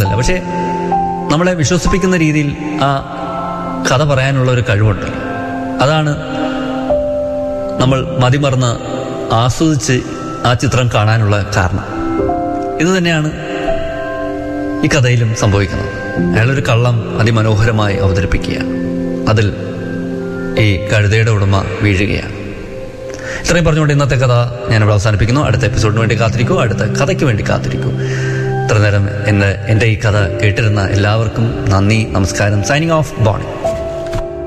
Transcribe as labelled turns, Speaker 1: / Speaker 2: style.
Speaker 1: കഥകളല്ല പക്ഷേ നമ്മളെ വിശ്വസിപ്പിക്കുന്ന രീതിയിൽ ആ കഥ പറയാനുള്ള ഒരു കഴിവുണ്ട് അതാണ് നമ്മൾ മതിമറന്ന് ആസ്വദിച്ച് ആ ചിത്രം കാണാനുള്ള കാരണം ഇത് തന്നെയാണ് ഈ കഥയിലും സംഭവിക്കുന്നത് അയാളൊരു കള്ളം അതിമനോഹരമായി അവതരിപ്പിക്കുകയാണ് അതിൽ ഈ കഴുതയുടെ ഉടമ വീഴുകയാണ് ഇത്രയും പറഞ്ഞുകൊണ്ട് ഇന്നത്തെ കഥ ഞാനിവിടെ അവസാനിപ്പിക്കുന്നു അടുത്ത എപ്പിസോഡിന് വേണ്ടി കാത്തിരിക്കൂ അടുത്ത കഥയ്ക്ക് വേണ്ടി കാത്തിരിക്കൂ ഇത്ര നേരം എന്നെ എൻ്റെ ഈ കഥ കേട്ടിരുന്ന എല്ലാവർക്കും നന്ദി നമസ്കാരം സൈനിങ് ഓഫ് ബോണി